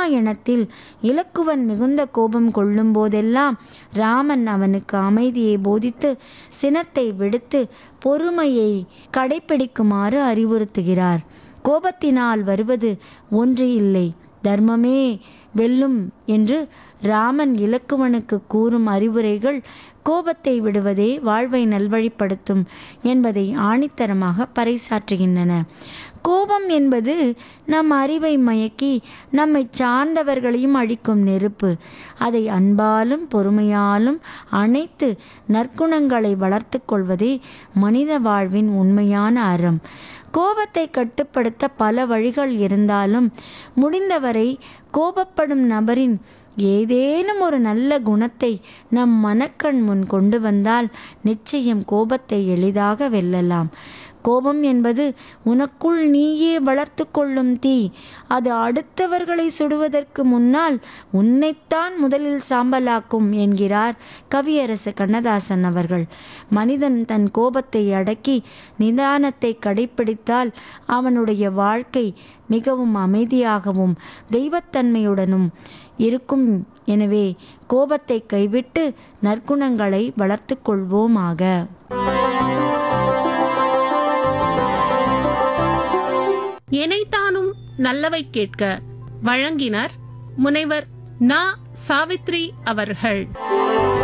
ராமாயணத்தில் இலக்குவன் மிகுந்த கோபம் கொள்ளும் போதெல்லாம் ராமன் அவனுக்கு அமைதியை போதித்து சினத்தை விடுத்து பொறுமையை கடைப்பிடிக்குமாறு அறிவுறுத்துகிறார் கோபத்தினால் வருவது ஒன்று இல்லை தர்மமே வெல்லும் என்று ராமன் இலக்குவனுக்கு கூறும் அறிவுரைகள் கோபத்தை விடுவதே வாழ்வை நல்வழிப்படுத்தும் என்பதை ஆணித்தரமாக பறைசாற்றுகின்றன கோபம் என்பது நம் அறிவை மயக்கி நம்மை சார்ந்தவர்களையும் அழிக்கும் நெருப்பு அதை அன்பாலும் பொறுமையாலும் அனைத்து நற்குணங்களை வளர்த்து கொள்வதே மனித வாழ்வின் உண்மையான அறம் கோபத்தை கட்டுப்படுத்த பல வழிகள் இருந்தாலும் முடிந்தவரை கோபப்படும் நபரின் ஏதேனும் ஒரு நல்ல குணத்தை நம் மனக்கண் முன் கொண்டு வந்தால் நிச்சயம் கோபத்தை எளிதாக வெல்லலாம் கோபம் என்பது உனக்குள் நீயே வளர்த்து கொள்ளும் தீ அது அடுத்தவர்களை சுடுவதற்கு முன்னால் உன்னைத்தான் முதலில் சாம்பலாக்கும் என்கிறார் கவியரசு கண்ணதாசன் அவர்கள் மனிதன் தன் கோபத்தை அடக்கி நிதானத்தை கடைப்பிடித்தால் அவனுடைய வாழ்க்கை மிகவும் அமைதியாகவும் தெய்வத்தன்மையுடனும் இருக்கும் எனவே கோபத்தை கைவிட்டு நற்குணங்களை வளர்த்து கொள்வோமாக எனைத்தானும் நல்லவை கேட்க வழங்கினர் முனைவர் நா சாவித்ரி அவர்கள்